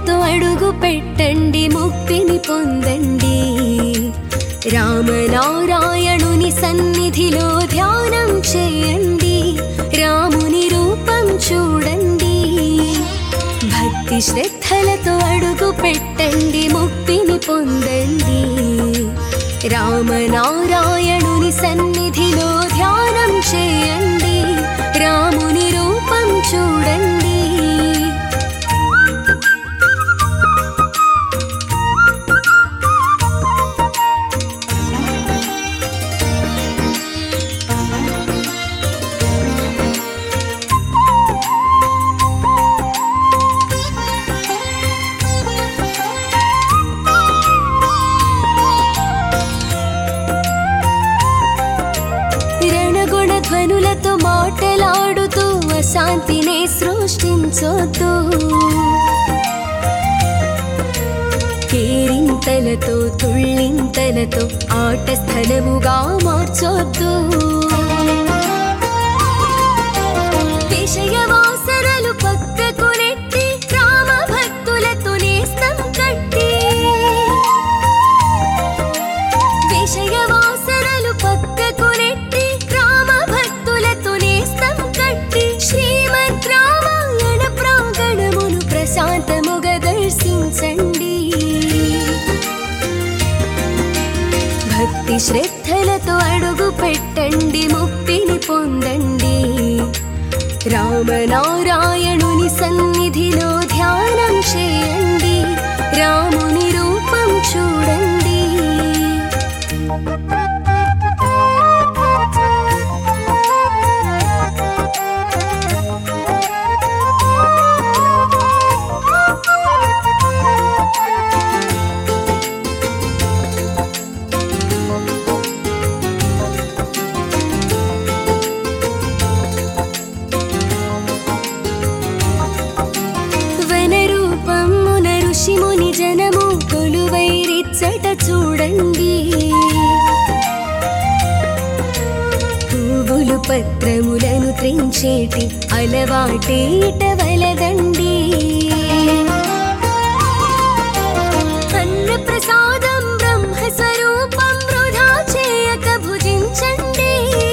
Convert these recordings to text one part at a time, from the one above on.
శ్రద్ధలతో అడుగు పెట్టండి ముక్తిని పొందండి రామనారాయణుని సన్నిధిలో ధ్యానం చేయండి రాముని రూపం చూడండి భక్తి శ్రద్ధలతో అడుగు పెట్టండి ముక్తిని పొందండి రామనారాయణుని సన్నిధిలో ధ్యానం చేయండి రాముని రూపం చూడండి రణగుణ ధ్వనులతో మాటలాడుతూ అశాంతిని సృష్టించొద్దు కేరింతలతో తుళ్ళింతలతో ఆట స్థలముగా మార్చొద్దు విషయ వాసనలు పక్కకు నెట్టి రామ భక్తులతో నేస్తం కట్టి విషయ వాసనలు పక్కకు నెట్టి రామ భక్తులతో నేస్తం కట్టి శ్రీమద్ రామాయణ ప్రాంగణమును ప్రశాంతముగా దర్శించండి భక్తి శ్రద్ధలతో అడుగు పెట్టండి ముక్తిని పొందండి రామనారాయణుని సన్నిధిలో ధ్యానం చేయండి రాముని రూపం చూడండి వనరూపమున ఋషిముని జనము కొలువైరిచ్చట చూడండి పువ్వులు పత్రములను త్రించేటి అలవాటేట వలదండి అన్న ప్రసాదం బ్రహ్మ స్వరూపం వృధా చేయక భుజించండి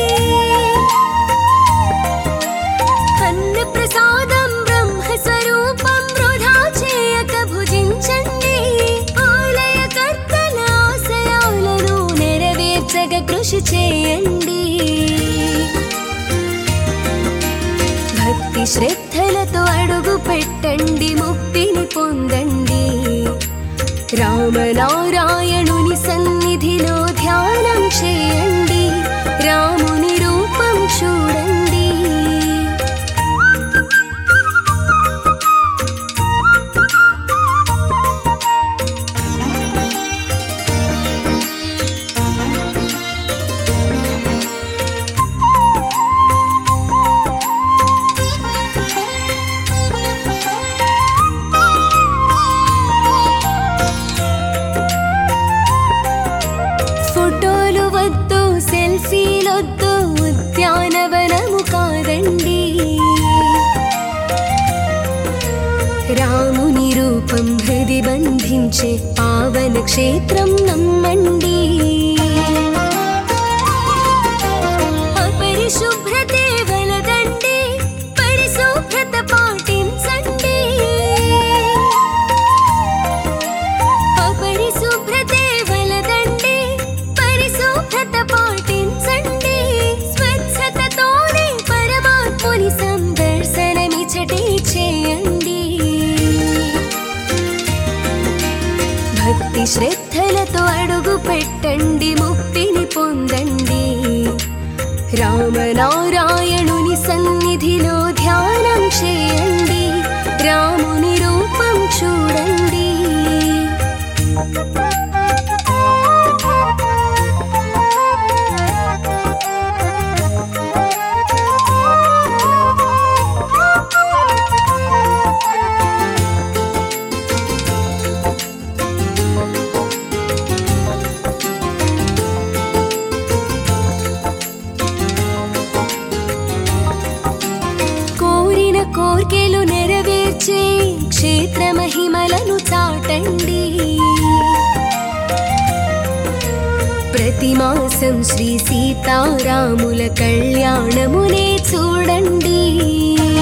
అన్న ప్రసాదం బ్రహ్మ స్వరూపం వృధా చేయక భుజించండి ఆలయ కర్తల ఆశయాలను నెరవేర్చగ కృషి చేయండి భక్తి శ్రద్ధలతో అడుగు పెట్టండి ముక్తిని పొందండి రామనారాయణుని సన్నిధిలో ధ్యానం చేయండి రాముని రూపం చూడండి ఫోటోలు వద్దు సెల్ఫీలొద్దు ఉద్యానవనము కాదండి రాముని రూపం హృది బంధించే పావన క్షేత్రం నమ్మండి అపరిశుభ్రతే వలదండి పరిశుభ్రత పాటించండి అపరిశుభ్రతే వలదండి పరిశుభ్రత పాటించండి స్వచ్ఛతతోనే పరమాత్ముని సందర్శనమిచటే చేయండి భక్తి శ్రద్ధలతో అడుగు పెట్టండి ముక్తిని పొందండి రామనారాయణుని సన్నిధిలో ధ్యానం చేయండి రాముని రూపం చూడండి పట్టండి ప్రతి మాసం శ్రీ సీతారాముల కళ్యాణమునే చూడండి